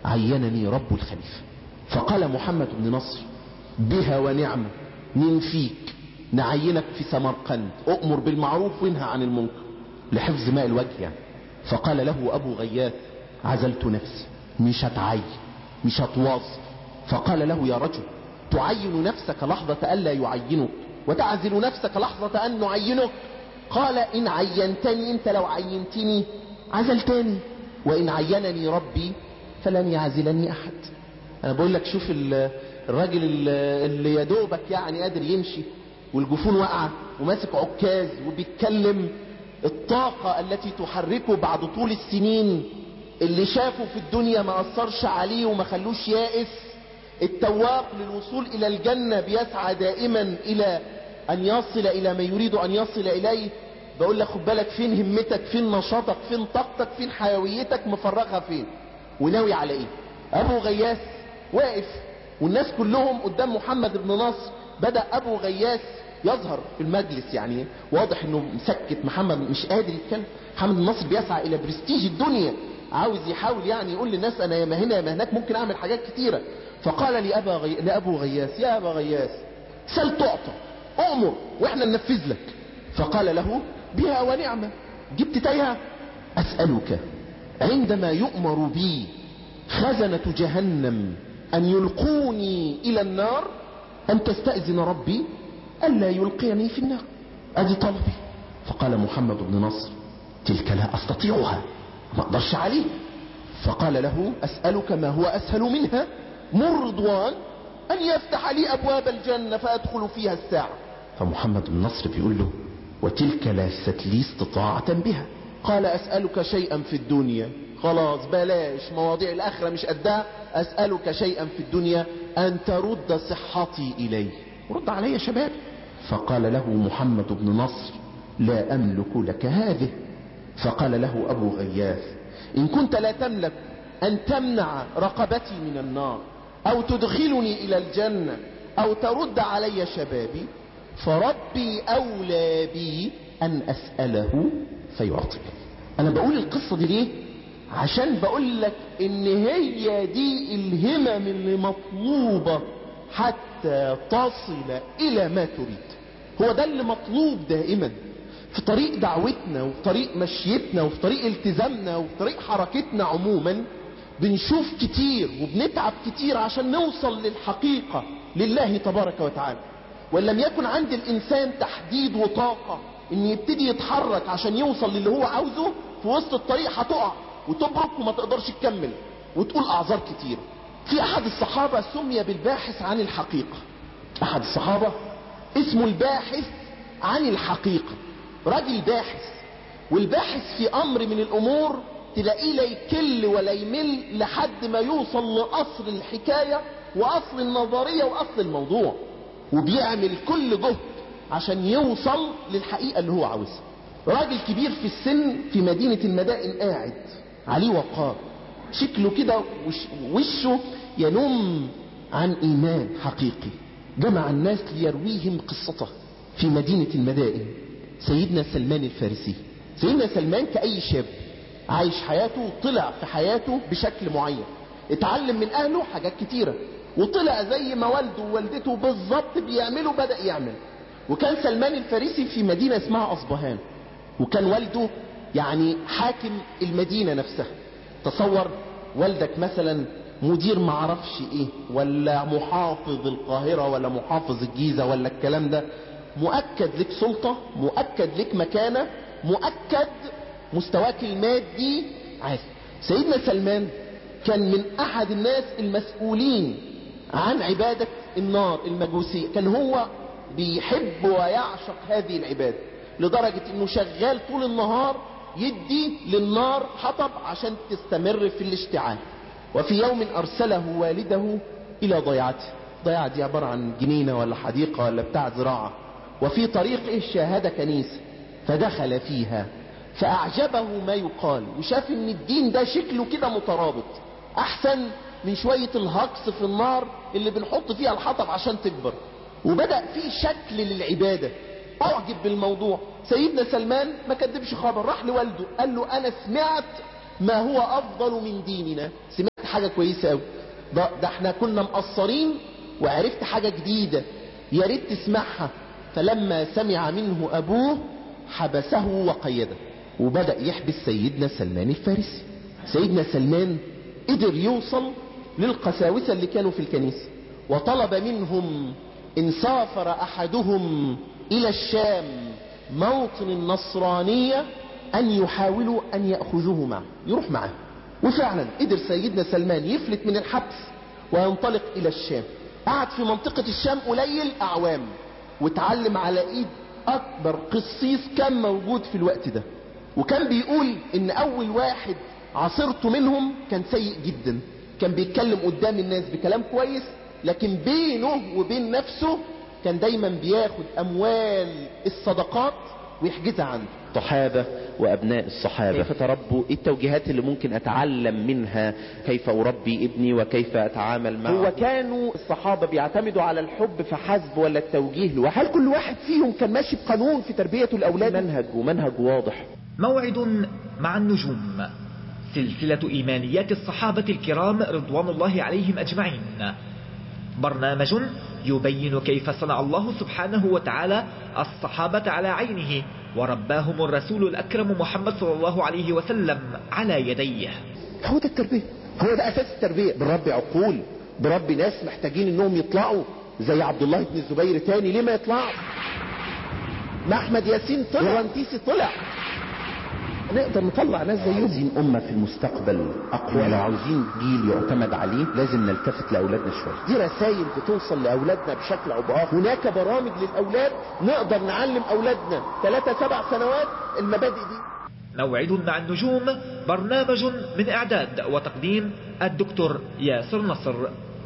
عينني رب الخليفة فقال محمد بن نصر بها ونعمة ننفيك نعينك في سمرقند أؤمر بالمعروف وانهى عن المنكر لحفظ ماء الوجه يعني فقال له أبو غياث عزلت نفسي مش هتعين مش هتواصل فقال له يا رجل تعين نفسك لحظة ألا يعينك وتعزل نفسك لحظة أن نعينك قال إن عينتني أنت لو عينتني عزلتني وإن عينني ربي فلن يعزلني أحد أنا بقول لك شوف الراجل اللي يدوبك يعني قادر يمشي والجفون واقعة وماسك عكاز وبيتكلم الطاقة التي تحركه بعد طول السنين اللي شافه في الدنيا ما أثرش عليه وما خلوش يائس التواق للوصول إلى الجنة بيسعى دائما إلى أن يصل إلى ما يريد أن يصل إليه بقول لك خد بالك فين همتك فين نشاطك فين طاقتك فين حيويتك مفرغها فين وناوي على ايه ابو غياث واقف والناس كلهم قدام محمد بن نصر بدأ ابو غياث يظهر في المجلس يعني واضح انه مسكت محمد مش قادر يتكلم محمد بن نصر بيسعى الى برستيج الدنيا عاوز يحاول يعني يقول للناس انا يا ما هنا يا ما هناك ممكن اعمل حاجات كتيرة فقال لأبا غي... لابو غياث يا ابا غياث سل تعطى اؤمر واحنا ننفذ لك فقال له بها ونعمة جبت تايها اسألك عندما يؤمر بي خزنة جهنم ان يلقوني الى النار ان تستأذن ربي الا يلقيني في النار ادي طلبي فقال محمد بن نصر تلك لا استطيعها ما اقدرش عليه فقال له اسألك ما هو اسهل منها مر رضوان ان يفتح لي ابواب الجنة فادخل فيها الساعة فمحمد بن نصر بيقول له وتلك ليست لي استطاعة بها قال اسألك شيئا في الدنيا خلاص بلاش مواضيع الاخرة مش قدها اسألك شيئا في الدنيا ان ترد صحتي الي رد علي يا شباب فقال له محمد بن نصر لا املك لك هذه فقال له ابو غياث ان كنت لا تملك ان تمنع رقبتي من النار او تدخلني الى الجنة او ترد علي شبابي فربي اولى بي ان اسأله فيعطي انا بقول القصة دي ليه عشان بقول لك ان هي دي الهمم اللي مطلوبة حتى تصل الى ما تريد هو ده اللي مطلوب دائما في طريق دعوتنا وفي طريق مشيتنا وفي طريق التزامنا وفي طريق حركتنا عموما بنشوف كتير وبنتعب كتير عشان نوصل للحقيقة لله تبارك وتعالى ولم يكن عند الانسان تحديد وطاقة ان يبتدي يتحرك عشان يوصل للي هو عاوزه في وسط الطريق هتقع وتبرك وما تقدرش تكمل وتقول اعذار كتير في احد الصحابة سمي بالباحث عن الحقيقة احد الصحابة اسمه الباحث عن الحقيقة راجل باحث والباحث في امر من الامور تلاقيه لا يكل ولا يمل لحد ما يوصل لاصل الحكاية واصل النظرية واصل الموضوع وبيعمل كل جهد عشان يوصل للحقيقة اللي هو عاوزها راجل كبير في السن في مدينة المدائن قاعد عليه وقار شكله كده وش وشه ينم عن ايمان حقيقي جمع الناس ليرويهم قصته في مدينة المدائن سيدنا سلمان الفارسي سيدنا سلمان كأي شاب عايش حياته طلع في حياته بشكل معين اتعلم من اهله حاجات كتيرة وطلع زي ما والده ووالدته بالظبط بيعملوا بدأ يعمل وكان سلمان الفارسي في مدينة اسمها اصبهان وكان والده يعني حاكم المدينة نفسها تصور والدك مثلا مدير معرفش ايه ولا محافظ القاهرة ولا محافظ الجيزة ولا الكلام ده مؤكد لك سلطة مؤكد لك مكانة مؤكد مستواك المادي عالي سيدنا سلمان كان من احد الناس المسؤولين عن عبادة النار المجوسية كان هو بيحب ويعشق هذه العبادة لدرجة انه شغال طول النهار يدي للنار حطب عشان تستمر في الاشتعال وفي يوم ارسله والده الى ضيعته ضيعة دي عبارة عن جنينة ولا حديقة ولا بتاع زراعة وفي طريقه شاهد كنيسة فدخل فيها فاعجبه ما يقال وشاف ان الدين ده شكله كده مترابط احسن من شوية الهقص في النار اللي بنحط فيها الحطب عشان تكبر وبدأ في شكل للعبادة اعجب بالموضوع سيدنا سلمان ما كدبش خبر راح لوالده قال له انا سمعت ما هو افضل من ديننا سمعت حاجة كويسة قوي ده, ده احنا كنا مقصرين وعرفت حاجة جديدة يا ريت تسمعها فلما سمع منه ابوه حبسه وقيده وبدأ يحبس سيدنا سلمان الفارسي سيدنا سلمان قدر يوصل للقساوسة اللي كانوا في الكنيسة وطلب منهم ان سافر احدهم الى الشام موطن النصرانية ان يحاولوا ان يأخذوه معه يروح معه وفعلا قدر سيدنا سلمان يفلت من الحبس وينطلق الى الشام قعد في منطقة الشام قليل اعوام واتعلم على ايد اكبر قسيس كان موجود في الوقت ده وكان بيقول ان اول واحد عصرته منهم كان سيء جدا كان بيتكلم قدام الناس بكلام كويس لكن بينه وبين نفسه كان دايما بياخد اموال الصدقات ويحجزها عنده الصحابة وأبناء الصحابة كيف تربوا إيه التوجيهات اللي ممكن أتعلم منها كيف أربي ابني وكيف أتعامل معه هو كانوا الصحابة بيعتمدوا على الحب فحسب ولا التوجيه له هل كل واحد فيهم كان ماشي بقانون في تربية الأولاد منهج ومنهج واضح موعد مع النجوم سلسلة إيمانيات الصحابة الكرام رضوان الله عليهم أجمعين برنامج يبين كيف صنع الله سبحانه وتعالى الصحابة على عينه ورباهم الرسول الأكرم محمد صلى الله عليه وسلم على يديه هو ده التربية هو ده أساس التربية بربي عقول بربي ناس محتاجين انهم يطلعوا زي عبد الله بن الزبير تاني ليه ما يطلعوا ما احمد ياسين طلع ورنتيسي طلع نقدر نطلع ناس زيهم عايزين أمة في المستقبل أقوى لو عاوزين جيل يعتمد عليه لازم نلتفت لأولادنا شوية دي رسائل بتوصل لأولادنا بشكل أو بآخر هناك برامج للأولاد نقدر نعلم أولادنا ثلاثة سبع سنوات المبادئ دي موعد مع النجوم برنامج من إعداد وتقديم الدكتور ياسر نصر